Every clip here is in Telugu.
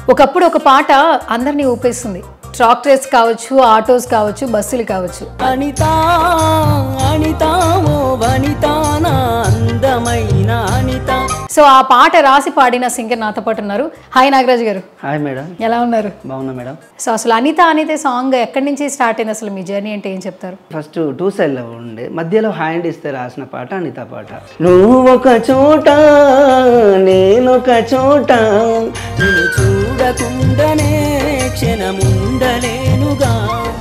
ఒకప్పుడు ఒక పాట అందరినీ ఊపేస్తుంది ట్రాక్టర్స్ కావచ్చు ఆటోస్ కావచ్చు బస్సులు కావచ్చు అనిత అనిత ఓ వనిత నా అందమైన అనిత సో ఆ పాట రాసి పాడిన సింగర్ నాతో పాటు ఉన్నారు హాయ్ నాగరాజు గారు హాయ్ మేడం ఎలా ఉన్నారు బాగున్నా మేడం సో అసలు అనిత అనితే సాంగ్ ఎక్కడి నుంచి స్టార్ట్ అయింది అసలు మీ జర్నీ అంటే ఏం చెప్తారు ఫస్ట్ టూ సైడ్లో ఉండే మధ్యలో హ్యాండ్ ఇస్తే రాసిన పాట అనిత పాట నువ్వు ఒక చోట నేనొక చోట నిన్ను చూడకుండానే క్షణముండలేనుగా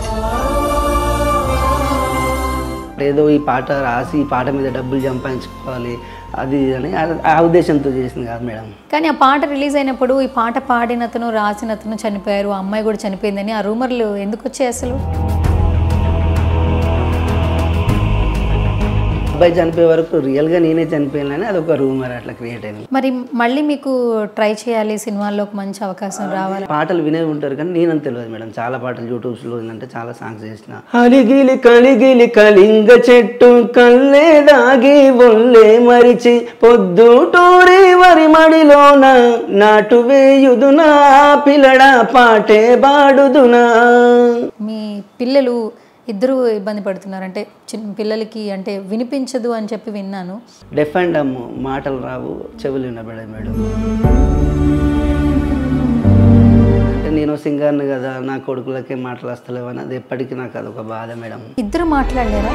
ఏదో ఈ పాట రాసి ఈ పాట మీద డబ్బులు సంపాదించుకోవాలి అది ఇది అని ఆ- ఆ ఉద్దేశంతో చేసింది కాదు మేడం కానీ ఆ పాట రిలీజ్ అయినప్పుడు ఈ పాట పాడినతను రాసినతను చనిపోయారు ఆ అమ్మాయి కూడా చనిపోయిందని ఆ రూమర్లు ఎందుకు వచ్చాయి అసలు అబ్బాయి చనిపోయే వరకు రియల్గా నేనే చనిపోయానని అది ఒక రూమర్ అట్లా క్రియేట్ అయింది మరి మళ్ళీ మీకు ట్రై చేయాలి సినిమాల్లో ఒక మంచి అవకాశం రావాలి పాటలు వినే ఉంటారు కానీ నేనంత తెలియదు మేడం చాలా పాటలు యూట్యూబ్స్లో ఏంటంటే చాలా సాంగ్స్ చేసిన అలిగిలి కలిగిలి కలింగ చెట్టు కల్లే దాగి ఒళ్ళే మరిచి పొద్దుటూరి వరి మడిలోన నాటు వేయుదునా పిల్లడా పాటే బాడుదునా మీ పిల్లలు ఇద్దరు ఇబ్బంది పడుతున్నారు అంటే చిన్న పిల్లలకి అంటే వినిపించదు అని చెప్పి విన్నాను డెఫ్ అండ్ డమ్ మాటలు రావు చెవులు వినబడదు మేడం అంటే నేను సింగర్ని కదా నా కొడుకులకే మాటలు వస్తలేవని అది ఎప్పటికీ నాకు అదొక బాధ మేడం ఇద్దరు మాట్లాడలేరా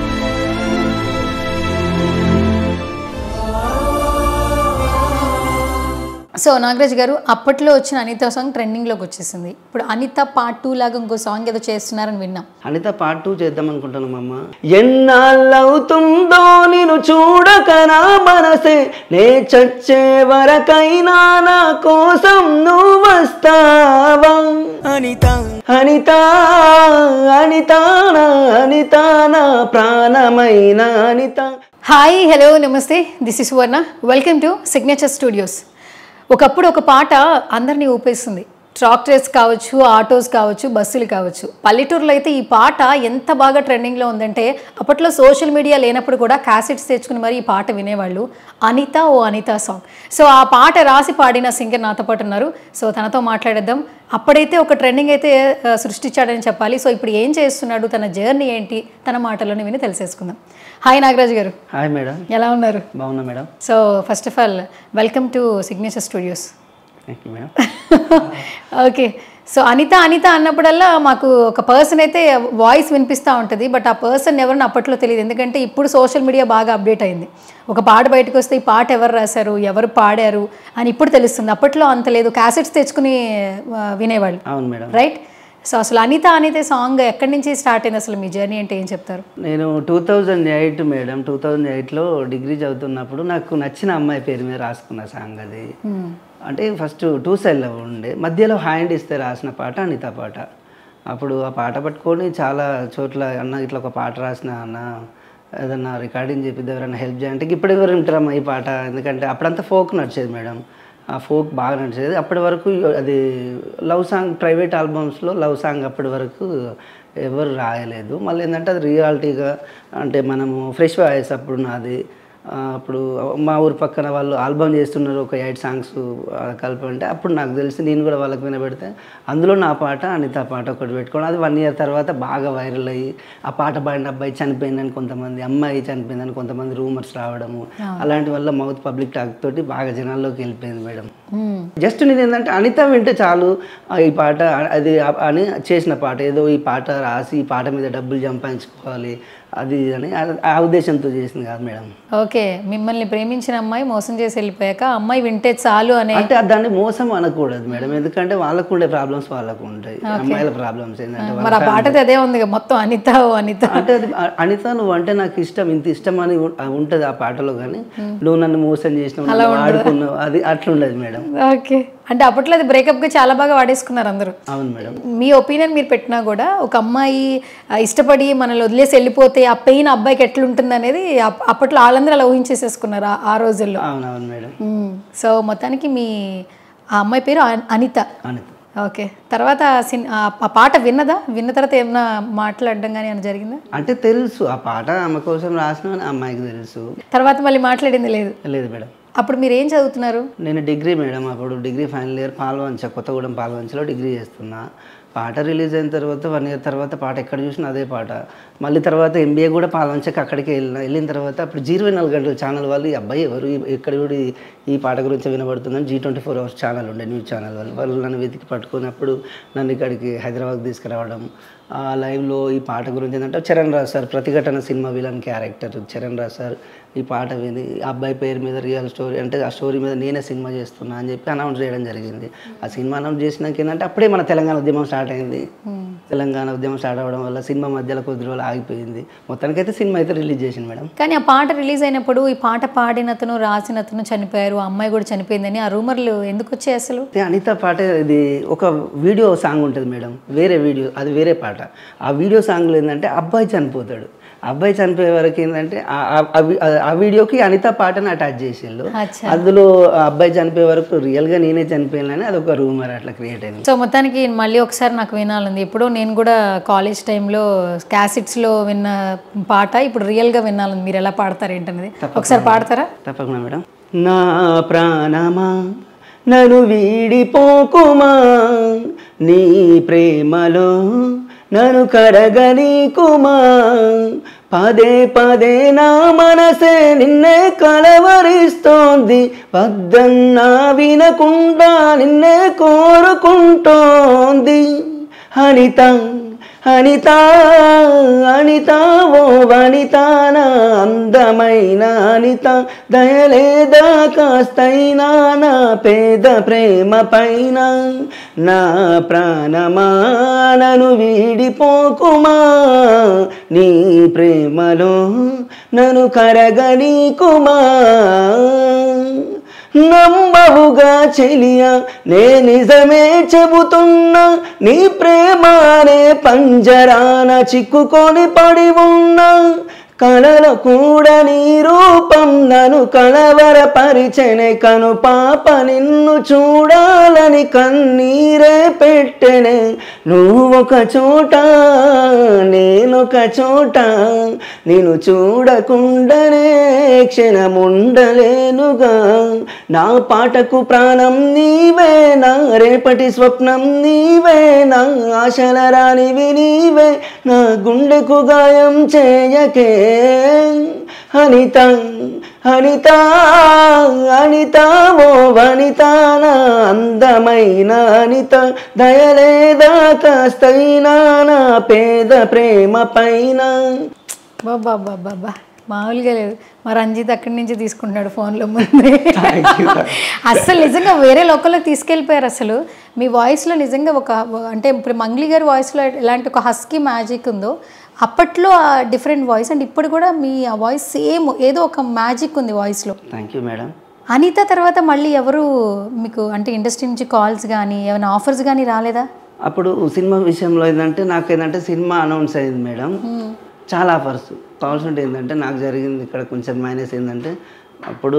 సో నాగరాజ్ గారు అప్పట్లో వచ్చిన అనిత సాంగ్ ట్రెండింగ్లోకి వచ్చేసింది ఇప్పుడు అనిత పార్ట్ టూ లాగా ఇంకో సాంగ్ ఏదో చేస్తున్నారని విన్నాం అనిత పార్ట్ టూ చేద్దాం అనుకుంటున్నాం అమ్మ ఎన్నాళ్ళవుతుందో నేను చూడక నా మనసే నే చచ్చే వరకైనా నా కోసం నువ్వు వస్తావా అనిత అనిత అనిత నా అనిత నా ప్రాణమైన అనిత హాయ్ హలో నమస్తే this is Varna welcome to signature studios ఒకప్పుడు ఒక పాట అందరినీ ఊపేస్తుంది ట్రాక్టర్స్ కావచ్చు ఆటోస్ కావచ్చు బస్సులు కావచ్చు పల్లెటూరులో అయితే ఈ పాట ఎంత బాగా ట్రెండింగ్లో ఉందంటే అప్పట్లో సోషల్ మీడియా లేనప్పుడు కూడా క్యాసెట్స్ తెచ్చుకుని మరి ఈ పాట వినేవాళ్ళు అనిత ఓ అనిత సాంగ్ సో ఆ పాట రాసి పాడిన సింగర్ నాతో పాటు ఉన్నారు సో తనతో మాట్లాడేద్దాం అప్పుడైతే ఒక ట్రెండింగ్ అయితే ఆ, సృష్టించాడని చెప్పాలి సో ఇప్పుడు ఏం చేస్తున్నాడు తన జర్నీ ఏంటి తన మాటలోనే విని తెలిసేసుకుందాం హాయ్ నాగరాజు గారు హాయ్ మేడం ఎలా ఉన్నారు బాగున్నా madam so first of all welcome to signature studios thank you madam okay so Anitha Anitha అన్నప్పుడల్లా మాకు ఒక పర్సన్ అయితే వాయిస్ వినిపిస్తూ ఉంటుంది బట్ ఆ పర్సన్ ఎవరిని అప్పట్లో తెలియదు ఎందుకంటే ఇప్పుడు సోషల్ మీడియా బాగా అప్డేట్ అయింది ఒక పాట బయటకు వస్తే ఈ పాట ఎవరు రాశారు ఎవరు పాడారు అని ఇప్పుడు తెలుస్తుంది అప్పట్లో అంత లేదు క్యాసెట్స్ తెచ్చుకుని ఆ, వినేవాళ్ళు అవును మేడం రైట్ సో అసలు అనిత అనితే సాంగ్ ఎక్కడి నుంచి స్టార్ట్ అయింది అసలు మీ జర్నీ అంటే ఏం చెప్తారు నేను two thousand eight madam two thousand ఎయిట్లో డిగ్రీ చదువుతున్నప్పుడు నాకు నచ్చిన అమ్మాయి పేరు మీద రాసుకున్న సాంగ్ అది అంటే ఫస్ట్ టూ సైడ్లో ఉండే మధ్యలో హ్యాండ్ ఇస్తే రాసిన పాట అనిత పాట అప్పుడు ఆ పాట పట్టుకొని చాలా చోట్ల అన్న ఇట్లా ఒక పాట రాసిన అన్న ఏదన్నా రికార్డింగ్ చెప్పి ఎవరైనా హెల్ప్ చేయాలంటే ఇప్పుడు ఎవరు వింటారమ్మా ఈ పాట ఎందుకంటే అప్పుడంతా ఫోక్ నడిచేది మేడం ఆ ఫోక్ బాగా నడిచేది అప్పటి వరకు అది లవ్ సాంగ్ ప్రైవేట్ ఆల్బమ్స్లో లవ్ సాంగ్ అప్పటి వరకు ఎవరు రాయలేదు మళ్ళీ ఏంటంటే అది రియాలిటీగా అంటే మనము ఫ్రెష్ వాయిస్ అప్పుడు నాది ఆ, అప్పుడు మా ఊరు పక్కన వాళ్ళు ఆల్బమ్ చేస్తున్నారు ఒక ఎయిట్ సాంగ్స్ కలిపంటే అప్పుడు నాకు తెలిసి నేను కూడా వాళ్ళకి వినబెడితే అందులో నా పాట అనిత పాట ఒకటి పెట్టుకోవడం అది వన్ ఇయర్ తర్వాత బాగా వైరల్ అయ్యి ఆ పాట పాడిన అబ్బాయి చనిపోయిందని కొంతమంది అమ్మాయి చనిపోయిందని కొంతమంది రూమర్స్ రావడము అలాంటి వల్ల మౌత్ పబ్లిక్ టాక్ తోటి బాగా జనాల్లోకి వెళ్ళిపోయింది మేడం జస్ట్ నేను ఏంటంటే అనిత వింటే చాలు ఆ, ఈ పాట అది ఆ- అని చేసిన పాట ఏదో ఈ పాట రాసి ఈ పాట మీద డబ్బులు సంపాదించుకోవాలి అది ఇది అని ఆ- ఆ ఉద్దేశంతో చేసింది కాదు మేడం ఓకే మిమ్మల్ని ప్రేమించిన అమ్మాయి మోసం చేసి వెళ్ళిపోయాక అమ్మాయి వింటే చాలు అనే అంటే దాన్ని మోసం అనకూడదు మేడం ఎందుకంటే వాళ్ళకు ఉండే ప్రాబ్లమ్స్ వాళ్ళకు ఉంటాయి అమ్మాయిల ప్రాబ్లమ్స్ ఏంటంటే మరి ఆ పాటది అదే ఉంది కదా, మొత్తం అనిత ఓ అనిత అంటే అది అ- అనిత నువ్వు అంటే నాకు ఇష్టం ఇంత ఇష్టం అని ఉ- ఉంటుంది ఆ పాటలో కానీ నువ్వు నన్ను మోసం చేసినావు నన్ను వాడుకున్నావు అది అట్లుండదు మేడం ఓకే అంటే అప్పట్లో అది బ్రేకప్గా చాలా బాగా వాడేసుకున్నారు అందరూ అవును మేడం మీ ఒపీనియన్ మీరు పెట్టినా కూడా ఒక అమ్మాయి ఆ, ఇష్టపడి మనల్ని వదిలేసి వెళ్ళిపోతే ఆ పెయిన్ అబ్బాయికి ఎట్లుంటుంది అనేది అప్- అప్పట్లో వాళ్ళందరూ అలా ఊహించేసేసుకున్నారు ఆ- ఆ రోజుల్లో అవునవును మేడం మ్మ్. సో మొత్తానికి మీ ఆ అమ్మాయి పేరు అ- అనిత అనిత ఓకే తర్వాత సిన్- ఆ ఆ పాట విన్నదా విన్న తర్వాత ఏమన్నా మాట్లాడడం కానీ ఏమైనా జరిగిందా అంటే తెలుసు ఆ పాట ఆమె కోసం రాసిన ఆ అమ్మాయికి తెలుసు తర్వాత మళ్ళీ మాట్లాడింది లేదు లేదు మేడం అప్పుడు మీరు ఏం చదువుతున్నారు నేను డిగ్రీ మేడం అప్పుడు degree final year Palvancha Kothagudem పాల్వంచలో డిగ్రీ చేస్తున్నా పాట రిలీజ్ అయిన తర్వాత వన్ ఇయర్ తర్వాత పాట ఎక్కడ చూసినా అదే పాట మళ్ళీ తర్వాత ఎంబీఏ కూడా పాల్వంచకి అక్కడికి వెళ్ళిన వెళ్ళిన తర్వాత అప్పుడు జీరో నాలుగు గంటల ఛానల్ వాళ్ళు ఈ అబ్బాయి ఎవరు ఈ- ఎక్కడ కూడా ఈ- ఈ పాట గురించి వినబడుతుందని Zee twenty four hours channel ఉండే న్యూస్ ఛానల్ వాళ్ళు వాళ్ళు నన్ను వెతికి పట్టుకున్నప్పుడు నన్ను ఇక్కడికి హైదరాబాద్ తీసుకురావడం ఆ లైవ్లో ఈ పాట గురించి ఏంటంటే Charan Raj sir Pratighatana cinema villain character Charan Raj sir ఈ పాట విని ఆ అబ్బాయి పేరు మీద రియల్ స్టోరీ అంటే ఆ స్టోరీ మీద నేనే సినిమా చేస్తున్నా అని చెప్పి అనౌన్స్ చేయడం జరిగింది ఆ సినిమా అనౌన్స్ చేసినాక ఏంటంటే అప్పుడే మన తెలంగాణ ఉద్యమం స్టార్ట్ అయింది తెలంగాణ ఉద్యమం స్టార్ట్ అవ్వడం వల్ల సినిమా మధ్యలో కొద్ది రోజులు ఆగిపోయింది మొత్తానికైతే సినిమా అయితే రిలీజ్ చేసింది మేడం కానీ ఆ పాట రిలీజ్ అయినప్పుడు ఈ పాట పాడినతను రాసినతను చనిపోయారు ఆ అమ్మాయి కూడా చనిపోయిందని ఆ రూమర్లు ఎందుకు వచ్చాయి అసలు అయితే అనిత పాట ఇది ఒక వీడియో సాంగ్ ఉంటుంది మేడం వేరే వీడియో అది వేరే పాట ఆ వీడియో సాంగ్లో ఏంటంటే అబ్బాయి చనిపోతాడు అబ్బాయి చనిపోయే వరకు ఏంటంటే ఆ- ఆ- ఆ వి- ఆ వీడియోకి అనిత పాటను అటాచ్ చేసిండు అచ్చా. అందులో ఆ అబ్బాయి చనిపోయే వరకు రియల్గా నేనే చనిపోయానని అది ఒక రూమర్ అట్లా క్రియేట్ అయింది సో మొత్తానికి మళ్ళీ ఒకసారి నాకు వినాలంది ఎప్పుడో నేను కూడా కాలేజ్ టైంలో క్యాసెట్స్లో విన్న పాట ఇప్పుడు రియల్గా వినాలంది మీరు ఎలా పాడతారు ఏంటనేది ఒకసారి పాడతారా తప్పకుండా మేడం నా ప్రాణమా నన్ను వీడిపోకుమా నీ ప్రేమలో నన్ను కరగనీకుమా పదే పదే నా మనసే నిన్నే కలవరిస్తోంది వద్దన్నా వినకుండా నిన్నే కోరుకుంటోంది అనిత అనిత అనిత ఓ వనిత నా అందమైన అనిత దయలేదా కాస్తైనా నా పేద ప్రేమ పైన నా ప్రాణమా నన్ను వీడిపోకుమా నీ ప్రేమలో నన్ను కరగనీకుమా నమ్మవుగా చెలియా నే నిజమే చెబుతున్నా నీ ప్రేమానే పంజరాన చిక్కుకొని పడి ఉన్నా కలల కూడా నీ రూపం నన్ను కలవరపరిచెనే కను పాప నిన్ను చూడాలని కన్నీరే పెట్టెనే నువ్వొక చోట నేనొక చోట నేను చూడకుండానే క్షణముండలేనుగా నా పాటకు ప్రాణం నీవే నా రేపటి స్వప్నం నీవే నా ఆశల రానివి నీవే నా గుండెకు గాయం చేయకే అనిత అనిత అనిత ఓ వనిత నా అందమైన అనిత దయలేదా కాస్తైనా నా పేద ప్రేమ పైన బాబా బాబా బా మామూలుగా లేదు మా రంజిత్ అక్కడి నుంచి తీసుకుంటున్నాడు ఫోన్లో ముందే అసలు నిజంగా వేరే లోకల్లోకి తీసుకెళ్ళిపోయారు అసలు మీ వాయిస్లో నిజంగా ఒక అంటే ఇప్పుడు మంగ్లీ గారి వాయిస్లో ఎలాంటి ఒక హస్కీ మ్యాజిక్ ఉందో అప్పట్లో ఆ డిఫరెంట్ వాయిస్ అండ్ ఇప్పుడు కూడా మీ ఆ వాయిస్ సేమ్ ఏదో ఒక మ్యాజిక్ ఉంది వాయిస్లో థ్యాంక్ యూ మేడం అనిత తర్వాత మళ్ళీ ఎవరు మీకు అంటే ఇండస్ట్రీ నుంచి కాల్స్ కానీ ఏమైనా ఆఫర్స్ కానీ రాలేదా అప్పుడు సినిమా విషయంలో ఏంటంటే నాకు ఏంటంటే సినిమా అనౌన్స్ అయింది మేడం చాలా ఆఫర్స్ కావాల్సి ఉంటే ఏంటంటే నాకు జరిగింది ఇక్కడ కొంచెం మైనస్ ఏంటంటే అప్పుడు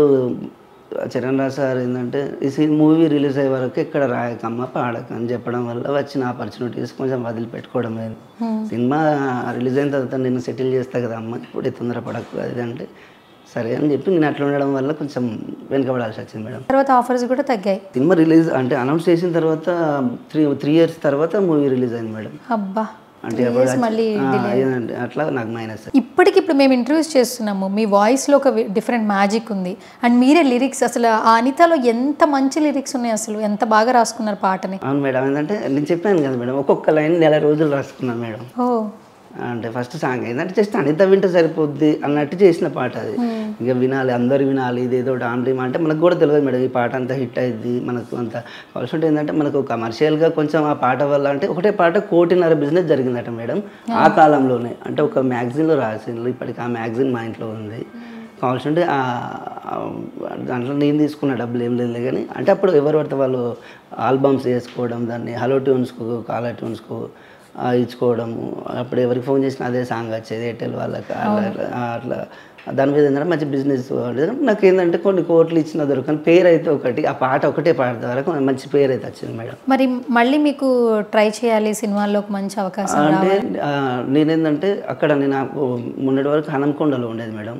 చరణ్ రాజ్ సార్ ఏంటంటే ఈ సినిమా మూవీ రిలీజ్ అయ్యే వరకు ఇక్కడ రాయకమ్మ పాడక అని చెప్పడం వల్ల వచ్చిన ఆపర్చునిటీస్ కొంచెం వదిలిపెట్టుకోవడం లేదు సినిమా రిలీజ్ అయిన తర్వాత నేను సెటిల్ చేస్తా కదా అమ్మ ఇప్పుడే తొందరపడకు అది అంటే సరే అని చెప్పి నేను అట్లా ఉండడం వల్ల కొంచెం వెనుకబడాల్సి వచ్చింది మేడం తర్వాత ఆఫర్స్ కూడా తగ్గాయి సినిమా రిలీజ్ అంటే అనౌన్స్ చేసిన తర్వాత త్రీ త్రీ ఇయర్స్ తర్వాత మూవీ రిలీజ్ అయింది మేడం అబ్బా అంటే Three అప్పుడు years మళ్ళీ ఆ, ఏదంటే అట్లా నాకు మైనస్ ఇప్పటికి ఇప్పుడు మేము ఇంటర్వ్యూస్ చేస్తున్నాము మీ వాయిస్లో ఒక డిఫరెంట్ మ్యాజిక్ ఉంది అండ్ మీరే లిరిక్స్ అసలు ఆ అనితలో ఎంత మంచి లిరిక్స్ ఉన్నాయి అసలు ఎంత బాగా రాసుకున్నారు పాటని అవును మేడం ఏంటంటే నేను చెప్పాను కదా మేడం ఒక్కొక్క లైన్ నెల రోజులు రాసుకున్నాను మేడం ఓ అంటే ఫస్ట్ సాంగ్ ఏంటంటే జస్ట్ అనిత వింటే సరిపోద్ది అన్నట్టు చేసిన పాట అది ఇక వినాలి అందరు వినాలి ఇదేదో డామ్రీమ్ అంటే మనకు కూడా తెలియదు మేడం ఈ పాట అంతా హిట్ అయింది మనకు అంత కావాల్సి ఉంటే ఏంటంటే మనకు కమర్షియల్గా కొంచెం ఆ పాట వల్ల అంటే ఒకటే పాట కోటిన్నర బిజినెస్ జరిగిందట మేడం ఆ కాలంలోనే అంటే ఒక మ్యాగజైన్లో రాసిండ్రు ఇప్పటికి ఆ మ్యాగజైన్ మా ఇంట్లో ఉంది కావాల్సి ఉంటే ఆ- ఆ దాంట్లో నేను తీసుకున్న డబ్బులు ఏం లేదు కానీ అంటే అప్పుడు ఎవరు పడితే వాళ్ళు ఆల్బమ్స్ వేసుకోవడం దాన్ని హలో ట్యూన్స్కు కాలర్ ట్యూన్స్కు ఆ, ఇచ్చుకోవడము అప్పుడు ఎవరికి ఫోన్ చేసినా అదే సాంగ్ వచ్చేది ఎయిర్టెల్ వాళ్ళకి అట్లా అట్లా అట్లా దాని మీద ఏంటంటే మంచి బిజినెస్ నాకు ఏంటంటే కొన్ని కోట్లు ఇచ్చిన దొరకని పేరు అయితే ఒకటి ఆ పాట ఒకటే పాడతా వరకు మంచి పేరు అయితే వచ్చింది మేడం మరి మళ్ళీ మీకు ట్రై చేయాలి సినిమాల్లో ఒక మంచి అవకాశం అంటే ఆ, నేనేందంటే అక్కడ నేను ఆ- మొన్నటి వరకు హనంకొండలో ఉండేది మేడం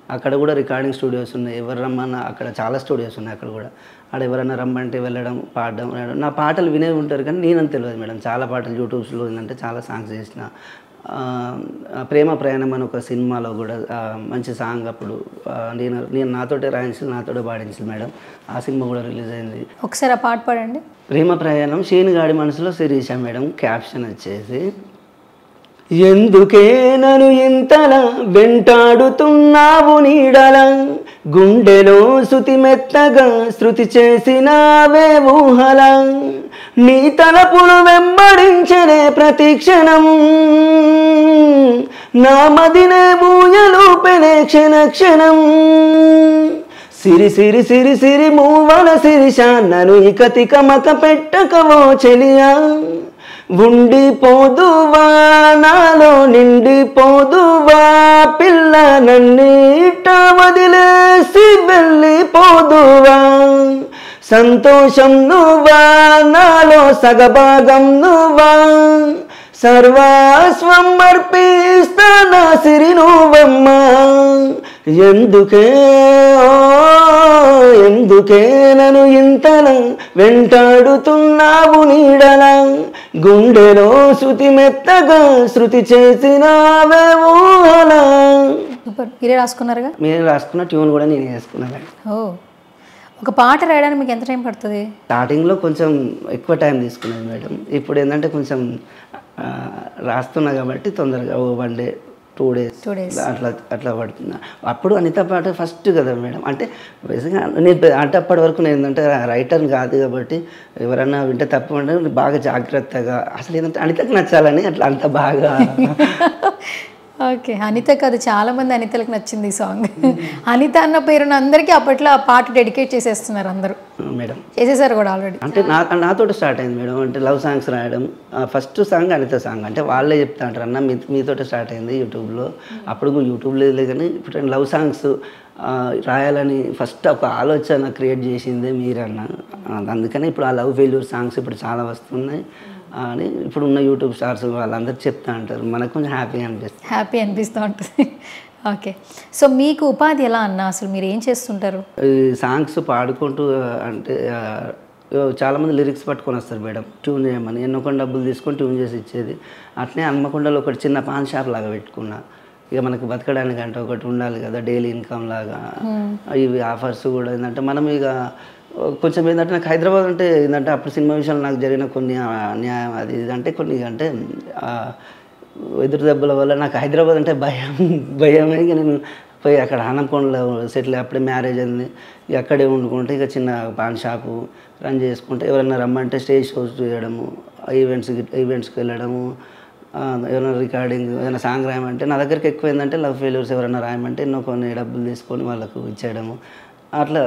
అక్కడ కూడా రికార్డింగ్ స్టూడియోస్ ఉన్నాయి ఎవరు రమ్మన్నా అక్కడ చాలా స్టూడియోస్ ఉన్నాయి అక్కడ కూడా అక్కడ ఎవరైనా రమ్మంటే వెళ్ళడం పాడడం వినడం. నా పాటలు వినే ఉంటారు కానీ నేనంత తెలియదు మేడం చాలా పాటలు యూట్యూబ్స్లో ఏంటంటే చాలా సాంగ్స్ చేసిన ఆ, ఆ, ప్రేమ ప్రయాణం అని ఒక సినిమాలో కూడా ఆ, మంచి సాంగ్ అప్పుడు ఆ, నేను నేను నాతోటే రాయించి నాతోటే పాడించి మేడం ఆ సినిమా కూడా రిలీజ్ అయింది ఒకసారి ఆ పాట పాడండి ప్రేమ ప్రయాణం శేనుగాడి మనసులో శిరీష మేడం క్యాప్షన్ వచ్చేసి ఎందుకే నన్ను ఇంతలా వెంటాడుతున్నావు నీడల గుండెలో శృతి మెత్తగా శృతి చేసినావే ఊహల నీ తలపులు వెంబడించనే ప్రతి క్షణం నా మదినే మూయలూపెనే క్షణ క్షణం సిరి సిరి సిరి సిరి మూవల సిరిష నన్ను ఇక తిక మక పెట్టకవో చెలియా ఉండిపోదువా నాలో నిండిపోదువా పిల్ల నన్నీట వదిలేసి వెళ్ళిపోదువా సంతోషం నువ్వా నాలో సగభాగం నువ్వా సర్వాస్వం అర్పిస్తా నా సిరి నువ్వమ్మా ఎందుకే ఓ, ఎందుకే నన్ను ఇంతలా వెంటాడుతున్నావు నీడల గుండెలో శృతి మెత్తగా శృతి చేసినావే ఊహల సూపర్ మీరే రాసుకున్నారుగా మీరు రాసుకున్న ట్యూన్ కూడా నేను వేసుకున్నాను ఓ ఒక పాట రాయడానికి మీకు ఎంత టైం పడుతుంది స్టార్టింగ్లో కొంచెం ఎక్కువ టైం తీసుకున్నది మేడం ఇప్పుడు ఏంటంటే కొంచెం ఆ, రాస్తున్నా కాబట్టి తొందరగా ఓ one day two days Two days. అట్లా అట్లా పడుతున్నా అప్పుడు అనిత పాట ఫస్ట్ కదా మేడం అంటే బేసిక్గా నేను పె- అంటే అప్పటి వరకు నేను ఏంటంటే రైటర్ కాదు కాబట్టి ఎవరన్నా వింటే తప్పు అంటే బాగా జాగ్రత్తగా అసలు ఏంటంటే అనితకు నచ్చాలని అట్లా అంత బాగా ఓకే అనితకు అది చాలా మంది అనితలకు నచ్చింది ఈ సాంగ్ అనిత అన్న పేరున అందరికీ అప్పట్లో ఆ పాట డెడికేట్ చేసేస్తున్నారు అందరూ మేడం చేసేసారు కూడా ఆల్రెడీ అంటే నా నాతోటి స్టార్ట్ అయింది మేడం అంటే లవ్ సాంగ్స్ రాయడం ఫస్ట్ సాంగ్ అనిత సాంగ్ అంటే వాళ్ళే చెప్తా అంటారు అన్న మీ మీతోటి స్టార్ట్ అయింది యూట్యూబ్లో అప్పుడు కూడా యూట్యూబ్ లేదు కానీ ఇప్పుడు లవ్ సాంగ్స్ రాయాలని ఫస్ట్ ఒక ఆలోచన క్రియేట్ చేసిందే మీరన్న ఆ, అందుకని ఇప్పుడు ఆ లవ్ ఫెయిల్యూర్ సాంగ్స్ ఇప్పుడు చాలా వస్తున్నాయి ఆ, అని ఇప్పుడు ఉన్న యూట్యూబ్ స్టార్స్ వాళ్ళందరూ చెప్తా అంటారు మనకు కొంచెం హ్యాపీగా అనిపిస్తుంది హ్యాపీ అనిపిస్తూ ఉంటుంది ఓకే సో మీకు ఉపాధి ఎలా అన్న అసలు మీరు ఏం చేస్తుంటారు ఈ సాంగ్స్ పాడుకుంటూ ఆ, అంటే ఆ, చాలామంది లిరిక్స్ పట్టుకొని వస్తారు మేడం ట్యూన్ చేయమని ఎన్నో కొన్ని డబ్బులు తీసుకొని ట్యూన్ చేసి ఇచ్చేది అట్లే హన్మకొండలో ఒకటి చిన్న పాన్ షాప్ లాగా పెట్టుకున్నా ఇక మనకు బతకడానికి అంటే ఒకటి ఉండాలి కదా డైలీ ఇన్కమ్ లాగా ఇవి ఆఫర్స్ కూడా ఏంటంటే మనం ఇక కొంచెం ఏంటంటే నాకు హైదరాబాద్ అంటే ఏంటంటే అప్పుడు సినిమా విషయాలు నాకు జరిగిన కొన్ని ఆ, న్యాయం అది ఇది అంటే కొన్ని అంటే ఆ, ఎదురు దెబ్బల వల్ల నాకు హైదరాబాద్ అంటే భయం భయమే ఇక నేను పోయి అక్కడ హనంకొండలో సెటిల్ అప్పుడే మ్యారేజ్ అయింది ఇక అక్కడే వండుకుంటే ఇక చిన్న పాన్ షాపు రన్ చేసుకుంటే ఎవరైనా రమ్మంటే స్టేజ్ షోస్ చేయడము ఈవెంట్స్ ఈవెంట్స్కి వెళ్ళడము ఆ, ఏమైనా రికార్డింగ్ ఏదైనా సాంగ్ రాయమంటే నా దగ్గరికి ఎక్కువ ఏంటంటే లవ్ ఫెయిల్యూర్స్ ఎవరైనా రాయమంటే ఎన్నో కొన్ని డబ్బులు తీసుకొని వాళ్ళకు ఇచ్చేయడము అట్లా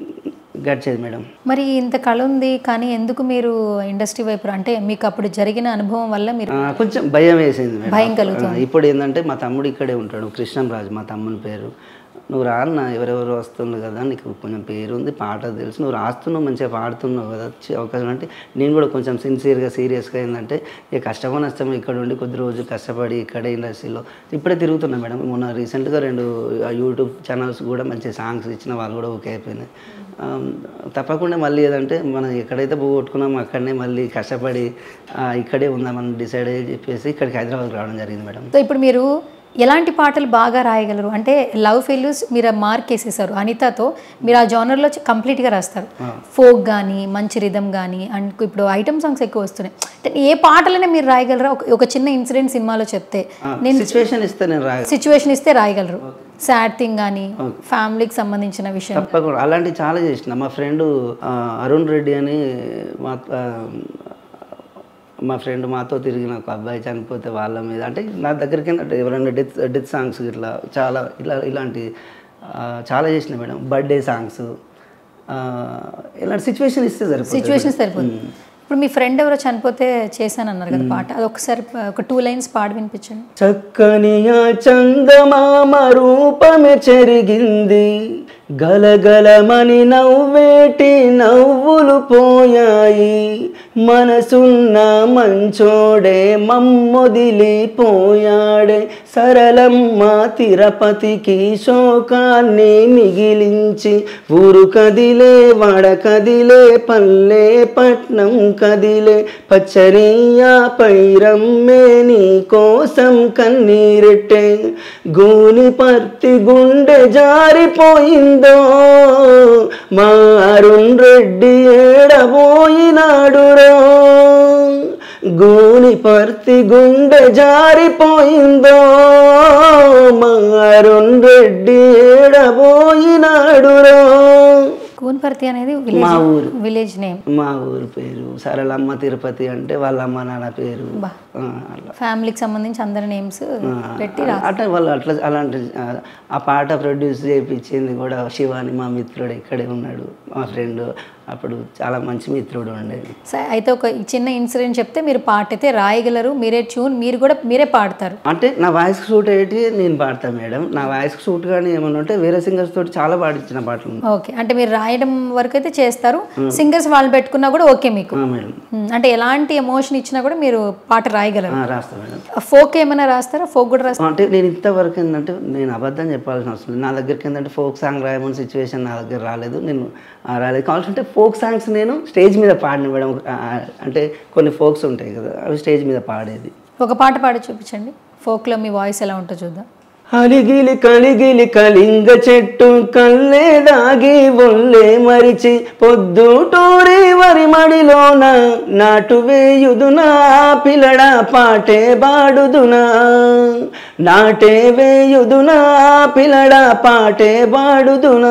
గడిచేది మేడం మరి ఇంత కళ ఉంది కానీ ఎందుకు మీరు ఇండస్ట్రీ వైపు రా- అంటే మీకు అప్పుడు జరిగిన అనుభవం వల్ల మీరు ఆ, కొంచెం భయం వేసింది మేడం. భయం కలుగుతుంది. ఆ, ఇప్పుడు ఏంటంటే మా తమ్ముడు ఇక్కడే ఉంటాడు కృష్ణంరాజు మా తమ్ముని పేరు నువ్వు రాన్న ఎవరెవరు వస్తున్నావు కదా నీకు కొంచెం పేరు ఉంది పాట తెలుసు నువ్వు రాస్తున్నావు మంచిగా పాడుతున్నావు కదా వచ్చే అవకాశం అంటే నేను కూడా కొంచెం సిన్సియర్గా సీరియస్గా ఏంటంటే ఇక కష్టమో నష్టమో ఇక్కడ ఉండి కొద్ది రోజులు కష్టపడి ఇక్కడే ఇండస్ట్రీలో ఇప్పుడే తిరుగుతున్నా మేడం మొన్న రీసెంట్గా రెండు ఆ, యూట్యూబ్ ఛానల్స్ కూడా మంచి సాంగ్స్ ఇచ్చిన వాళ్ళు కూడా ఓకే అయిపోయినాయి ఆ, తప్పకుండా మళ్ళీ ఏదంటే మనం ఎక్కడైతే పోగొట్టుకున్నామో అక్కడనే మళ్ళీ కష్టపడి ఆ, ఇక్కడే ఉందామని డిసైడ్ అయ్యి చెప్పేసి ఇక్కడికి హైదరాబాద్ రావడం జరిగింది మేడం సో ఇప్పుడు మీరు ఎలాంటి పాటలు బాగా రాయగలరు అంటే లవ్ ఫెయిల్యూర్స్ మీరు మార్క్ వేసేసారు అనితతో మీరు ఆ జానర్లో కంప్లీట్గా రాస్తారు ఫోక్ కానీ మంచి రిధం కానీ అండ్ ఇప్పుడు ఐటమ్ సాంగ్స్ ఎక్కువ వస్తున్నాయి అంటే ఏ పాటలనే మీరు రాయగలరా ఒక- ఒక చిన్న ఇన్సిడెంట్ సినిమాలో చెప్తే నేను సిచ్యువేషన్ ఇస్తే నేను రా సిచ్యువేషన్ ఇస్తే రాయగలరు సాడ్ థింగ్ కానీ ఫ్యామిలీకి సంబంధించిన విషయం తప్పకుండా అలాంటివి చాలా చేసిన మా ఫ్రెండ్ అరుణ్ రెడ్డి అని మా ఆ, మా ఫ్రెండ్ మాతో తిరిగిన ఒక అబ్బాయి చనిపోతే వాళ్ళ మీద అంటే నా దగ్గరికి ఏంటంటే ఎవరైనా డెత్ డెత్ సాంగ్స్ ఇట్లా చాలా ఇలా ఇలాంటి ఆ, చాలా చేసిన మేడం బర్త్డే సాంగ్స్ ఇలాంటి సిచ్యువేషన్ ఇస్తే సరిపోతుంది సిచ్యువేషన్ సరిపోతుంది ఇప్పుడు మీ ఫ్రెండ్ ఎవరో చనిపోతే చేశాను అన్నారు కదా పాట అది ఒకసారి ప- ఒక టూ లైన్స్ పాడి వినిపించండి చక్కని ఆ చందమామ రూపమే చెరిగింది గలగలమని నవ్వేటి నవ్వులు పోయాయి మనసున్న మంచోడే మమ్మొదిలిపోయాడే సరళమ్మ తిరుపతికి శోకాన్ని మిగిలించి ఊరు కదిలే వాడ కదిలే పల్లె పట్నం కదిలే పచ్చనీయ పైరమ్మే నీ కోసం కన్నీరెట్టే గూని పర్తి గుండె జారిపోయిందో మా అరుణ్ రెడ్డి ఏడబోయినాడురో గూని పర్తి గుండె జారిపోయిందో మా అరుణ్ రెడ్డి ఏడబోయినాడురో కూన్పర్తి అనేది మా విలేజ్ ఊరు. విలేజ్ నేమ్ మా ఊరు పేరు సరళమ్మ తిరుపతి అంటే వాళ్ళ అమ్మ నాన్న పేరు బా. ఆ, అలా ఫ్యామిలీకి సంబంధించి అందరి నేమ్స్ పెట్టి రా అంటే వాళ్ళు అట్లా అలాంటి ఆ, ఆ పాట ప్రొడ్యూస్ చేయించింది కూడా శివాని మా మిత్రుడు ఇక్కడే ఉన్నాడు మా ఫ్రెండ్ అప్పుడు చాలా మంచి మిత్రుడు ఉండేది స- అయితే ఒక చిన్న ఇన్సిడెంట్ చెప్తే మీరు పాట అయితే రాయగలరు మీరే ట్యూన్ మీరు కూడా మీరే పాడతారు అంటే నా వాయిస్కి సూట్ అయ్యేటి నేను పాడతాను మేడం నా వాయిస్కి సూట్ కానీ ఏమన్నా ఉంటే వేరే సింగర్స్ తోటి చాలా పాడించిన పాటలు ఉన్నాయి ఓకే అంటే మీరు రాయడం వరకు అయితే చేస్తారు సింగర్స్ వాళ్ళు పెట్టుకున్నా కూడా ఓకే మీకు ఆ, మేడం మ్మ్. అంటే ఎలాంటి ఎమోషన్ ఇచ్చినా కూడా మీరు పాట రాయగలరు ఆ, రాస్తా మేడం ఫోక్ ఏమైనా రాస్తారా ఫోక్ కూడా రాస్తారా అంటే నేను ఇంతవరకు ఏంటంటే నేను అబద్ధం చెప్పాల్సిన అవసరం లేదు నా దగ్గరికి ఏంటంటే ఫోక్ సాంగ్ రాయమని సిచ్యువేషన్ నా దగ్గర రాలేదు నేను ఆ, రాలేదు కావాల్సింటే ఫోక్ సాంగ్స్ నేను స్టేజ్ మీద పాడిన మేడం ఆ, అంటే కొన్ని ఫోక్స్ ఉంటాయి కదా అవి స్టేజ్ మీద పాడేది ఒక పాట పాడి చూపించండి ఫోక్లో మీ వాయిస్ ఎలా ఉంటుందో చూద్దాం అలిగిలి కలిగిలి కలింగ చెట్టు కల్లే దాగి ఒళ్ళే మరిచి పొద్దుటూరి వరి మడిలోన నాటు వేయుదునా పిల్లడ పాటే బాడుదునా నాటే వేయుదునా పిల్లడ పాటే బాడుదునా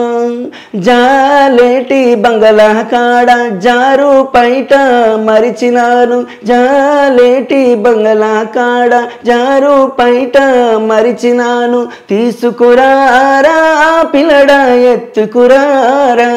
జాలేటి బంగళ కాడ జారు పైట మరిచినాను జాలేటి బంగళ కాడ జారు పైట మరిచినాను తీసుకురారా పిల్లడ ఎత్తుకురారా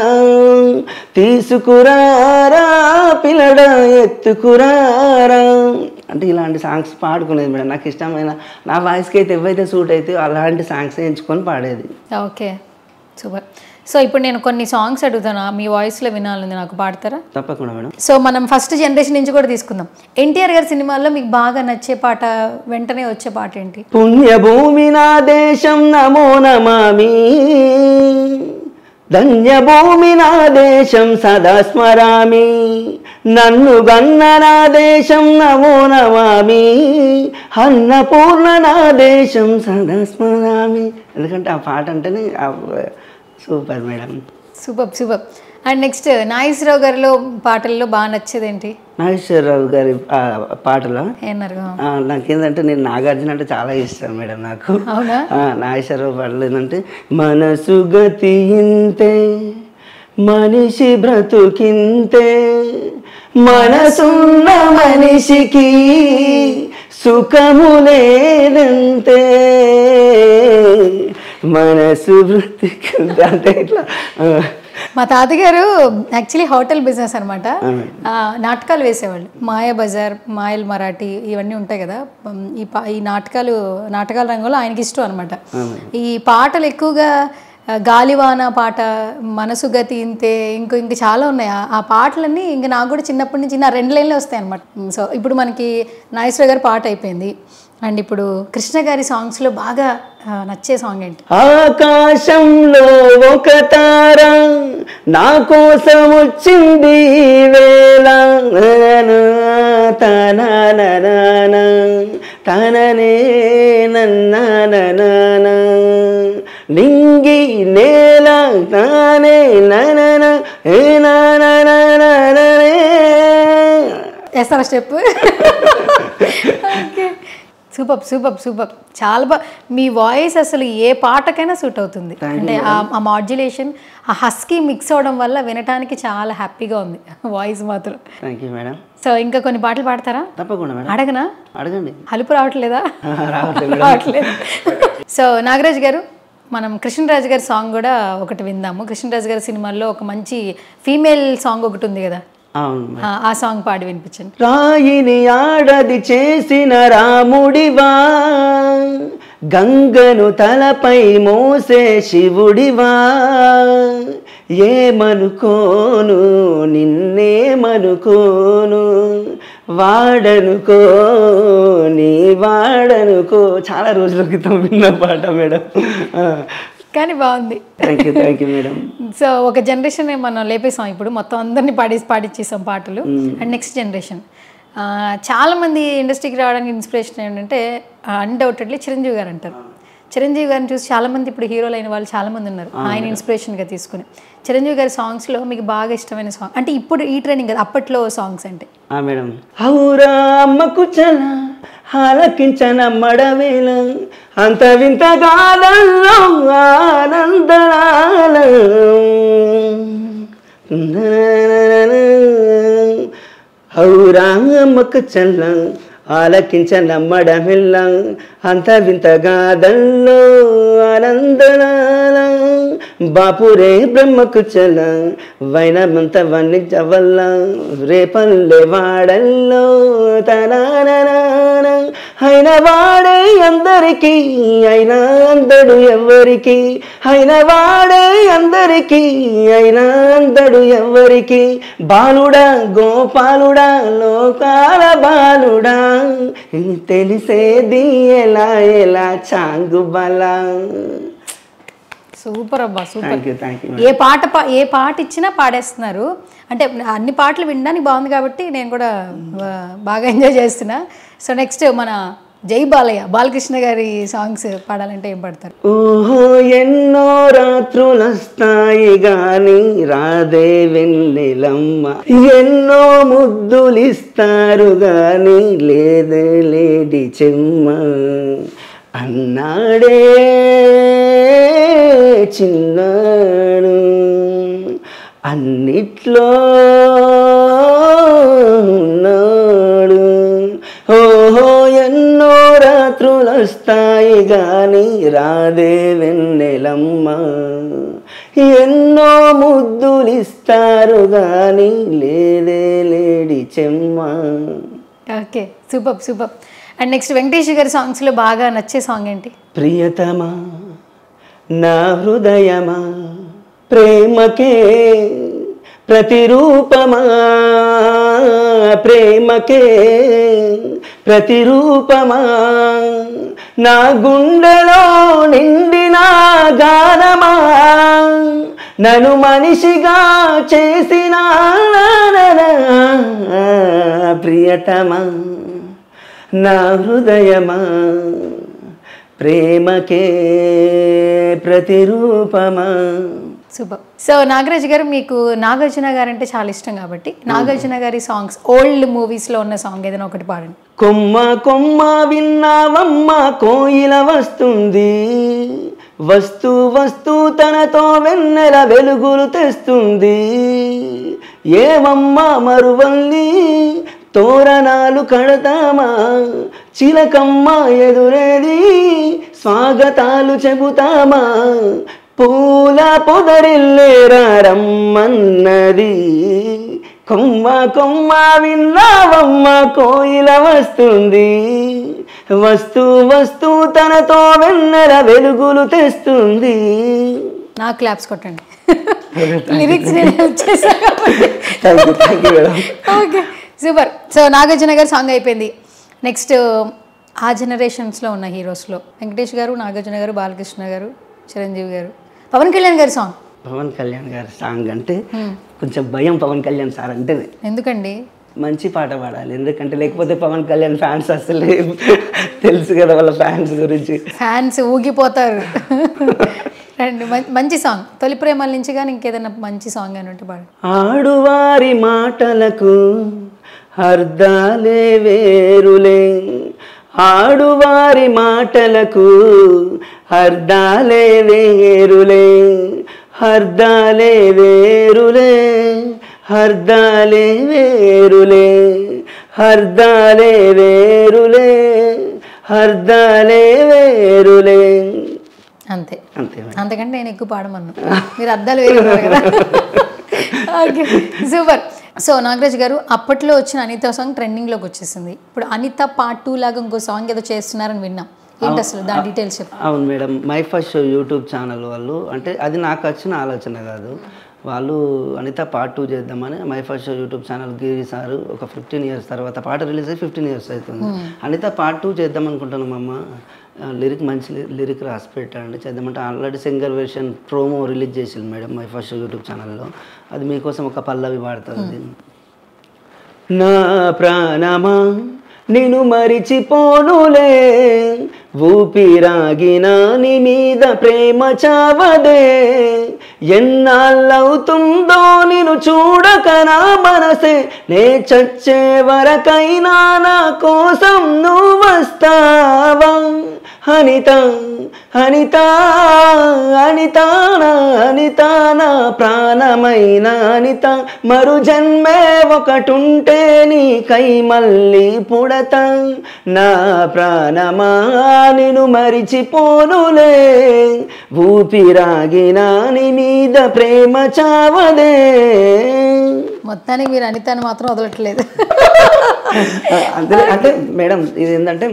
తీసుకురారా పిల్లడ ఎత్తుకురారా అంటే ఇలాంటి సాంగ్స్ పాడుకునేది మేడం నాకు ఇష్టమైన నా వాయిస్కి అయితే ఎవైతే సూట్ అయితే అలాంటి సాంగ్స్ ఎంచుకొని పాడేది ఓకే సూపర్ సో ఇప్పుడు నేను కొన్ని సాంగ్స్ అడుగుతాను మీ వాయిస్లో వినాలని నాకు పాడతారా తప్పకుండా మేడం సో మనం ఫస్ట్ జనరేషన్ నుంచి కూడా తీసుకుందాం ఎన్టీఆర్ గారి సినిమాల్లో మీకు బాగా నచ్చే పాట వెంటనే వచ్చే పాట ఏంటి పుణ్యభూమి నా దేశం నమో నమామి ధన్యభూమి నా దేశం సదా స్మరామి నన్ను గన్న నా దేశం నమో నమామి అన్నపూర్ణ నా దేశం సదా స్మరామి ఎందుకంటే ఆ పాట అంటేనే super madam super super and next Nageswara Rao గారిలో పాటల్లో బాగా నచ్చేది ఏంటి నాగేశ్వరరావు గారి ఆ, పాటలో ఏమన్నారు ఆ, నాకేందంటే నేను నాగార్జున అంటే చాలా ఇష్టం మేడం నాకు అవునా ఆ, నాగేశ్వరరావు పాటలు ఏంటంటే మనసు గతి ఇంతే మనిషి బ్రతుకింతే మనసున్న మనిషికి సుఖము లేదంతే మనసు బ్రతికింతే అంటే ఇట్లా ఆ, మా తాతగారు యాక్చువల్లీ హోటల్ బిజినెస్ అనమాట నాటకాలు వేసేవాళ్ళు మాయ బజార్ మాయల్ మరాఠీ ఇవన్నీ ఉంటాయి కదా ఉమ్, ఈ పా ఈ నాటకాలు నాటకాల రంగంలో ఆయనకి ఇష్టం అనమాట ఈ పాటలు ఎక్కువగా ఆ, గాలివాన పాట మనసు గతి ఇంతే ఇంకో ఇంక చాలా ఉన్నాయి ఆ- ఆ పాటలన్నీ ఇంక నాకు కూడా చిన్నప్పటి నుంచి నా రెండు లైన్లే వస్తాయి అనమాట సో ఇప్పుడు మనకి నాగేశ్వర గారి పాట అయిపోయింది అండ్ ఇప్పుడు కృష్ణ గారి సాంగ్స్లో బాగా ఆ, నచ్చే సాంగ్ ఏంటి ఆకాశంలో ఒక తార నా కోసం వచ్చింది ఈ వేళ తనన తననే నన్న నింగి నేల తానే ననన ఏ నానననననే. వేస్తారా step okay super super super చాలా బాగా మీ వాయిస్ అసలు ఏ పాటకైనా సూట్ అవుతుంది అంటే ఆ- ఆ మాడ్యులేషన్ ఆ హస్కీ మిక్స్ అవడం వల్ల వినటానికి చాలా హ్యాపీగా ఉంది వాయిస్ మాత్రం థ్యాంక్ యూ మేడం సో ఇంకా కొన్ని పాటలు పాడతారా తప్పకుండా మేడం అడగనా అడగండి హలుపు రావట్లేదా రావట్లేదు మేడం. రావట్లేదు సో నాగరాజ్ గారు మనం కృష్ణరాజు గారి సాంగ్ కూడా ఒకటి విందాము కృష్ణరాజు గారి సినిమాల్లో ఒక మంచి ఫీమేల్ సాంగ్ ఒకటి ఉంది కదా అవును మేడం. ఆ, ఆ సాంగ్ పాడి వినిపించండి రాయిని ఆడది చేసిన రాముడివా గంగను తలపై మోసే శివుడివా ఏమనుకోను నిన్నేమనుకోను వాడనుకో నీ వాడనుకో చాలా రోజుల క్రితం విన్న పాట మేడం కానీ బాగుంది thank you thank you madam so ఒక జనరేషన్ మనం లేపేసాం ఇప్పుడు మొత్తం అందరినీ పాడి పాడిచ్చేసాం పాటలు అండ్ నెక్స్ట్ జనరేషన్ చాలా మంది ఇండస్ట్రీకి రావడానికి ఇన్స్పిరేషన్ ఏంటంటే అన్డౌటెడ్లీ చిరంజీవి గారు అంటారు చిరంజీవి గారిని చూసి చాలా మంది ఇప్పుడు హీరోలు అయిన వాళ్ళు చాలా మంది ఉన్నారు ఆయన ఇన్స్పిరేషన్గా తీసుకుని చిరంజీవి గారి సాంగ్స్లో మీకు బాగా ఇష్టమైన సాంగ్ అంటే ఇప్పుడు ఈ ట్రైనింగ్ కదా అప్పట్లో సాంగ్స్ అంటే ఆ మేడం అవురా అమ్మకు చల ఆలకించన మడవేల అంత వింత గాలల్లో ఆనందలాల అవురా అమ్మకు చల్ల ఆలకించన మడమెల్ల అంత వింత గాదల్లో ఆనందలాల బాపురే బ్రహ్మకు చల వైనమంత వన్నించవల్ల రేపల్లె వాడల్లో తనాననాన అయిన వాడే అందరికీ అయినా అందడు ఎవ్వరికి అయిన వాడే అందరికీ అయినా అందడు ఎవ్వరికి బాలుడా గోపాలుడా లోకాల బాలుడా తెలిసేది ఎలా ఎలా చాంగు బలా సూపర్ అబ్బా super thank you thank you ఏ పాట పా- ఏ పాట ఇచ్చినా పాడేస్తున్నారు అంటే అన్ని పాటలు వినడానికి బాగుంది కాబట్టి నేను కూడా బా- బాగా ఎంజాయ్ చేస్తున్నా సో నెక్స్ట్ మన జై బాలయ్య బాలకృష్ణ గారి సాంగ్స్ పాడాలంటే ఏం పాడతారు ఓహో ఎన్నో రాత్రులస్తాయి గాని రాదే వెన్నెలమ్మ ఎన్నో ముద్దులిస్తారు గాని లేదే లేడి చెమ్మ అన్నాడే చిన్నాడు అన్నిట్లో ఉన్నాడు ఓహో ఎన్నో రాత్రులు వస్తాయి గాని రాదే వెన్నెలమ్మ ఎన్నో ముద్దులిస్తారు గాని లేదే లేడి చెమ్మ okay super super and next Venkatesh గారి సాంగ్స్లో బాగా నచ్చే సాంగ్ ఏంటి ప్రియతమా నా హృదయమా ప్రేమకే ప్రతిరూపమా ప్రేమకే ప్రతిరూపమా నా గుండెలో నిండిన గానమా నన్ను మనిషిగా చేసిన ప్రియతమా నా హృదయమా ప్రేమకే ప్రతిరూపమా సూపర్ సో నాగరాజ్ గారు మీకు నాగార్జున గారు అంటే చాలా ఇష్టం కాబట్టి నాగార్జున గారి సాంగ్స్ ఓల్డ్ మూవీస్లో ఉన్న సాంగ్ ఏదైనా ఒకటి పాడండి కొమ్మ కొమ్మ విన్నావమ్మ కోయిల వస్తుంది వస్తూ వస్తూ తనతో వెన్నెల వెలుగులు తెస్తుంది ఏమమ్మ మరువల్లి తోరణాలు కడతామా చిలకమ్మ ఎదురేది స్వాగతాలు చెబుతామా పూల పొదరిల్లేరా రమ్మన్నది కొమ్మ కొమ్మ విన్నావమ్మ కోయిల వస్తుంది వస్తూ వస్తూ తనతో వెన్నెల వెలుగులు తెస్తుంది నా క్లాప్స్ కొట్టండి లిరిక్స్ నేను help చేశాను కాబట్టి thank you thank you madam okay super so Nagarjuna గారి సాంగ్ అయిపోయింది నెక్స్ట్ ఆ జనరేషన్స్లో ఉన్న హీరోస్లో వెంకటేష్ గారు నాగార్జున గారు బాలకృష్ణ గారు చిరంజీవి గారు పవన్ కళ్యాణ్ గారి సాంగ్ పవన్ కళ్యాణ్ గారి సాంగ్ అంటే కొంచెం భయం పవన్ కళ్యాణ్ సార్ అంటే ఎందుకండి మంచి పాట పాడాలి ఎందుకంటే లేకపోతే పవన్ కళ్యాణ్ ఫ్యాన్స్ అసలు తెలుసు కదా వాళ్ళ ఫ్యాన్స్ గురించి ఫ్యాన్స్ ఊగిపోతారు రండి మం- మంచి సాంగ్ తొలి ప్రేమల నుంచి కానీ ఇంకేదైనా మంచి సాంగ్ అని ఉంటే పాడు ఆడువారి మాటలకు అర్ధాలే వేరులే ఆడువారి మాటలకు అర్ధాలే వేరులే అర్ధాలే వేరులే అర్ధాలే వేరులే అర్ధాలే వేరులే అర్ధాలే వేరులే అంతే అంతే మేడం. అంతకంటే నేను ఎక్కువ పాడమన్నా మీరు అద్దాలు వేయగలరు కదా ఓకే సూపర్ సో నాగరాజ్ గారు అప్పట్లో వచ్చిన అనిత సాంగ్ ట్రెండింగ్లోకి వచ్చేసింది ఇప్పుడు అనిత పార్ట్ టూ లాగా ఇంకో సాంగ్ ఏదో చేస్తున్నారని విన్నాం ఏంటి అసలు దాని డీటెయిల్స్ చెప్పు అవును madam my first show YouTube channel వాళ్ళు అంటే అది నాకు వచ్చిన ఆలోచన కాదు వాళ్ళు అనిత పార్ట్ టూ చేద్దామని my first YouTube channel Giri sir ఒక ఫిఫ్టీన్ ఇయర్స్ తర్వాత పాట రిలీజ్ అయ్యి ఫిఫ్టీన్ ఇయర్స్ అవుతుంది అనిత పార్ట్ టూ చేద్దాం అనుకుంటున్నాం అమ్మ లిరిక్ మంచి లిరిక్ రాసి పెట్టండి చేద్దామంటే already singer version promo release చేసింది మేడం మై ఫస్ట్ యూట్యూబ్ ఛానల్లో అది మీకోసం ఒక పల్లవి పాడుతుంది నా ప్రాణమా నిన్ను మరిచిపోనులే ఊపిరాగిన నీ మీద ప్రేమ చావదే ఎన్నాళ్ళవుతుందో నిన్ను చూడక నా మనసే నే చచ్చే వరకైనా నా కోసం నువ్వు వస్తావా అనిత అనిత అనిత నా అనిత నా ప్రాణమైన అనిత మరు జన్మే ఒకటుంటే నీకై మళ్ళీ పుడత నా ప్రాణమా నిన్ను మరిచిపోనులే ఊపిరాగిన నీ మీద ప్రేమ చావదే మొత్తానికి మీరు అనితాన్ని మాత్రం వదలట్లేదు అంటే అంటే మేడం ఇది ఏంటంటే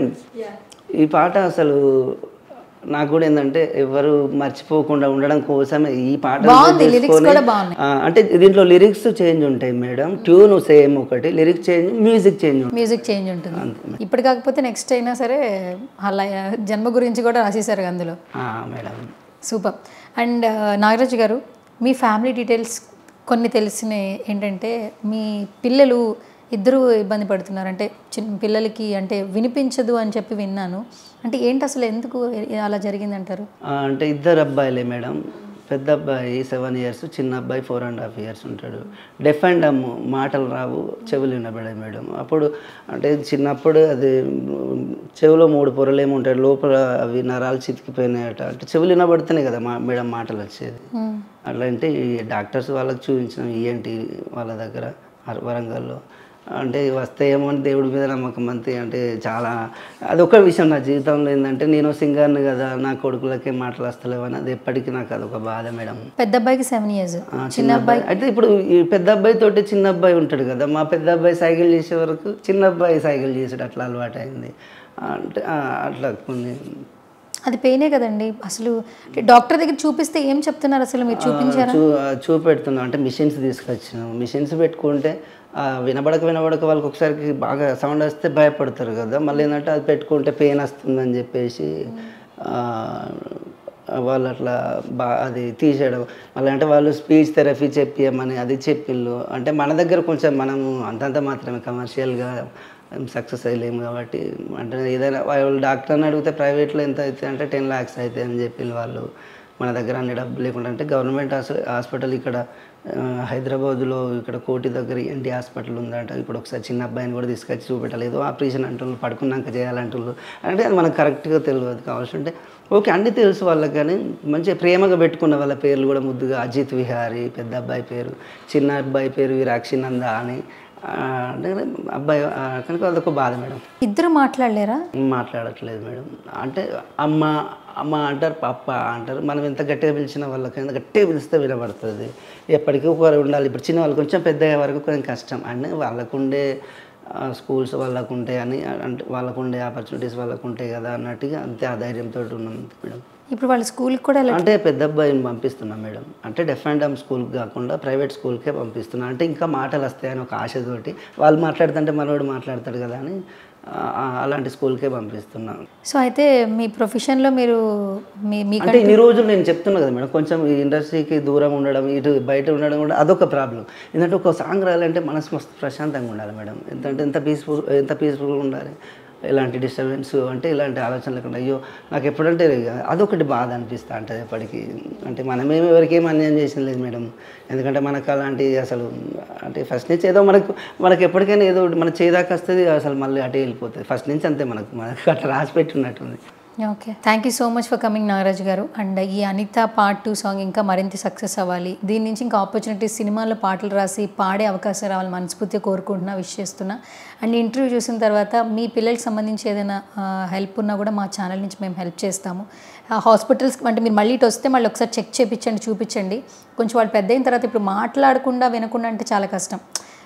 ఈ పాట అసలు నాకు కూడా ఏంటంటే ఎవరు మర్చిపోకుండా ఉండడం కోసమే ఈ పాట బాగుంది, lyrics కూడా బాగున్నాయి. అంటే దీంట్లో లిరిక్స్ చేంజ్ ఉంటాయి మేడం ట్యూన్ సేమ్ ఒకటి లిరిక్స్ చేంజ్ మ్యూజిక్ చేంజ్ ఉంటుంది మ్యూజిక్ చేంజ్ ఉంటుంది ఇప్పుడు కాకపోతే నెక్స్ట్ అయినా సరే అలా జన్మ గురించి కూడా రాసేసారు అందులో ఆ, మేడం సూపర్ అండ్ నాగరాజు గారు మీ ఫ్యామిలీ డీటెయిల్స్ కొన్ని తెలిసినవి ఏంటంటే మీ పిల్లలు ఇద్దరు ఇబ్బంది పడుతున్నారు అంటే చిన్న పిల్లలకి అంటే వినిపించదు అని చెప్పి విన్నాను అంటే ఏంటి అసలు ఎందుకు అలా జరిగిందంటారు ఆ, అంటే ఇద్దరు అబ్బాయిలే మేడం పెద్ద అబ్బాయి సెవెన్ ఇయర్స్ చిన్న అబ్బాయి ఫోర్ అండ్ హాఫ్ ఇయర్స్ ఉంటాడు డెఫ్ అండ్ డమ్ మాటలు రావు చెవులు వినబడాయి మేడం అప్పుడు అంటే చిన్నప్పుడు అది మ్, చెవిలో మూడు పొరలు ఏమి ఉంటాయి లోపల అవి నరాలు చితికిపోయినాయట అంటే చెవులు వినబడితేనే కదా మా మేడం మాటలు వచ్చేది అట్లా అంటే ఈ డాక్టర్స్ వాళ్ళకి చూపించిన ఏంటి వాళ్ళ దగ్గర అర- వరంగల్లో అంటే వస్తాయేమో అని దేవుడి మీద నమ్మకం అంతే అంటే చాలా అదొక విషయం నా జీవితంలో ఏంటంటే నేను సింగర్ని కదా నా కొడుకులకే మాటలు వస్తలేవని అది ఎప్పటికీ నాకు అదొక బాధ మేడం పెద్ద అబ్బాయికి సెవెన్ ఇయర్స్ ఆ, చిన్న అబ్బాయి అయితే ఇప్పుడు ఈ పెద్ద అబ్బాయి తోటి చిన్న అబ్బాయి ఉంటాడు కదా మా పెద్ద అబ్బాయి సైకిల్ చేసే వరకు చిన్న అబ్బాయి సైకిల్ చేసాడు అట్లా అలవాటు అయింది అంటే ఆ, అట్లా కొన్ని అది పెయినే కదండి అసలు డాక్టర్ దగ్గర చూపిస్తే ఏం చెప్తున్నారు అసలు మీరు చూపించారా చూ చూపెడుతున్నాం అంటే మిషన్స్ తీసుకొచ్చినాం మిషన్స్ పెట్టుకుంటే ఆ, వినబడక వినబడక వాళ్ళకి ఒకసారికి బాగా సౌండ్ వస్తే భయపడతారు కదా మళ్ళీ ఏంటంటే అది పెట్టుకుంటే పెయిన్ వస్తుందని చెప్పేసి ఆ, వాళ్ళు అట్లా బా అది తీసేయడం మళ్ళీ అంటే వాళ్ళు స్పీచ్ థెరపీ చెప్పియమని అది చెప్పిళ్ళు అంటే మన దగ్గర కొంచెం మనము అంతంత మాత్రమే కమర్షియల్గా సక్సెస్ అయ్యలేము కాబట్టి అంటే ఏదైనా వాళ్ళు డాక్టర్ని అడిగితే ప్రైవేట్లో ఎంత అవుతాయి అంటే టెన్ ల్యాక్స్ అవుతాయి అని చెప్పి వాళ్ళు మన దగ్గర అన్ని డబ్బులు లేకుండా అంటే గవర్నమెంట్ హాస్- హాస్పిటల్ ఇక్కడ ఆ, హైదరాబాద్లో ఇక్కడ కోటి దగ్గర ఎన్టీ హాస్పిటల్ ఉందంట ఇప్పుడు ఒకసారి చిన్న అబ్బాయిని కూడా తీసుకొచ్చి చూపెట్టాలి ఏదో ఆపరేషన్ అంటున్నారు పడుకున్నాక చేయాలంటున్నారు అంటే అది మనకు కరెక్ట్గా తెలియదు కావాల్సి అంటే ఓకే అన్నీ తెలుసు వాళ్ళకి కానీ మంచిగా ప్రేమగా పెట్టుకున్న వాళ్ళ పేర్లు కూడా ముద్దుగా అజిత్ విహారీ పెద్ద అబ్బాయి పేరు చిన్న అబ్బాయి పేరు విరాక్షినంద అని ఆ, అంటే అబ్బాయి ఆ, కనుక అదొక బాధ మేడం ఇద్దరు మాట్లాడలేరా మాట్లాడట్లేదు మేడం అంటే అమ్మ అమ్మ అంటారు పప్ప అంటారు మనం ఎంత గట్టిగా పిలిచిన వాళ్ళకైనా గట్టిగా పిలిస్తే వినబడుతుంది ఎప్పటికీ ఒకరు ఉండాలి ఇప్పుడు చిన్న వాళ్ళు కొంచెం పెద్ద అయ్యే వరకు కొంచెం కష్టం అంటే వాళ్ళకుండే స్కూల్స్ వాళ్ళకు ఉంటాయి అని అంటే వాళ్ళకు ఉండే ఆపర్చునిటీస్ వాళ్ళకు ఉంటాయి కదా అన్నట్టుగా అంతే ఆ ధైర్యంతో ఉన్నాం మేడం ఇప్పుడు వాళ్ళ స్కూల్కి కూడా వెళ్ళ అంటే పెద్ద అబ్బాయిని పంపిస్తున్నాం మేడం అంటే డెఫ్ అండ్ డమ్ స్కూల్కి కాకుండా ప్రైవేట్ స్కూల్కే పంపిస్తున్నాం అంటే ఇంకా మాటలు వస్తాయని ఒక ఆశతోటి వాళ్ళు మాట్లాడుతుంటే మనోడు మాట్లాడతాడు కదా అని ఆ, ఆ, అలాంటి స్కూల్కే పంపిస్తున్నాం సో అయితే మీ ప్రొఫెషన్లో మీరు మీ మీ అంటే ఇన్ని రోజులు నేను చెప్తున్నా కదా మేడం కొంచెం ఈ ఇండస్ట్రీకి దూరం ఉండడం ఇటు బయట ఉండడం కూడా అదొక ప్రాబ్లం ఎందుకంటే ఒక సాంగ్ రాయాలంటే మనసు మస్తు ప్రశాంతంగా ఉండాలి మేడం ఎంతంటే ఎంత పీస్ఫుల్ ఎంత పీస్ఫుల్గా ఉండాలి ఇలాంటి డిస్టర్బెన్స్ అంటే ఇలాంటి ఆలోచన లేకుండా అయ్యో నాకు ఎప్పుడంటే అదొకటి బాధ అనిపిస్తా ఉంటుంది ఎప్పటికీ అంటే మనమేమి ఎవరికి ఏం అన్యాయం చేసిన లేదు మేడం ఎందుకంటే మనకు అలాంటి అసలు అంటే ఫస్ట్ నుంచి ఏదో మనకు మనకు ఎప్పటికైనా ఏదో ఒకటి మన చేదాకా వస్తుంది అసలు మళ్ళీ అటే వెళ్ళిపోతుంది ఫస్ట్ నుంచి అంతే మనకు మనకు అట్లా రాసి పెట్టి ఉన్నట్టుంది okay thank you so much for coming Nagaraj గారు అండ్ ఈ అనిత పార్ట్ టూ సాంగ్ ఇంకా మరింత సక్సెస్ అవ్వాలి దీని నుంచి ఇంకా ఆపర్చునిటీస్ సినిమాల్లో పాటలు రాసి పాడే అవకాశం రావాలి మనస్ఫూర్తిగా కోరుకుంటున్నా విష్ చేస్తున్నా అండ్ ఇంటర్వ్యూ చూసిన తర్వాత మీ పిల్లలకి సంబంధించి ఏదైనా హెల్ప్ ఉన్నా కూడా మా ఛానల్ నుంచి మేము హెల్ప్ చేస్తాము హాస్పిటల్స్ అంటే మీరు మళ్ళీ ఇటు వస్తే మళ్ళీ ఒకసారి చెక్ చేయించండి చూపించండి కొంచెం వాళ్ళు పెద్ద అయిన తర్వాత ఇప్పుడు మాట్లాడకుండా వినకుండా అంటే చాలా కష్టం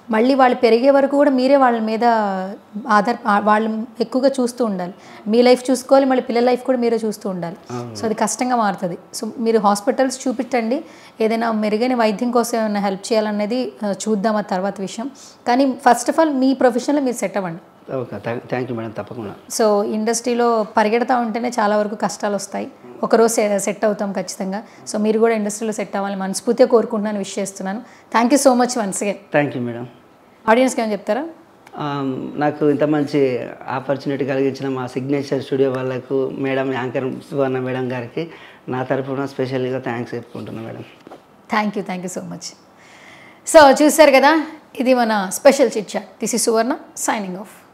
మళ్ళీ వాళ్ళు పెరిగే వరకు కూడా మీరే వాళ్ళ మీద ఆధార్ ఆ- వాళ్ళు ఎక్కువగా చూస్తూ ఉండాలి మీ లైఫ్ చూసుకోవాలి మళ్ళీ పిల్లల లైఫ్ కూడా మీరే చూస్తూ ఉండాలి సో అది కష్టంగా మారుతుంది సో మీరు హాస్పిటల్స్ చూపించండి ఏదైనా మెరుగైన వైద్యం కోసం ఏమైనా హెల్ప్ చేయాలనేది ఆ, చూద్దాం ఆ తర్వాత విషయం కానీ ఫస్ట్ ఆఫ్ ఆల్ మీ ప్రొఫెషన్లో మీరు సెట్ అవ్వండి ఓకే థ్యాంక్ యూ మేడం తప్పకుండా సో ఇండస్ట్రీలో పరిగెడతా ఉంటేనే చాలా వరకు కష్టాలు వస్తాయి ఒకరోజు సె- సెట్ అవుతాం ఖచ్చితంగా సో మీరు కూడా ఇండస్ట్రీలో సెట్ అవ్వాలి మనస్ఫూర్తిగా కోరుకుంటున్నాను విష్ చేస్తున్నాను thank you so much once again thank you madam ఆడియన్స్కి ఏమైనా చెప్తారా ఆమ్, నాకు ఇంత మంచి ఆపర్చునిటీ కలిగించిన మా సిగ్నేచర్ స్టూడియో వాళ్ళకు మేడం యాంకర్ సువర్ణ మేడం గారికి నా తరఫున స్పెషల్గా థ్యాంక్స్ చెప్పుకుంటున్నాను madam thank you thank you so much so చూశారు కదా ఇది మన special chit chat this is Suvarna signing of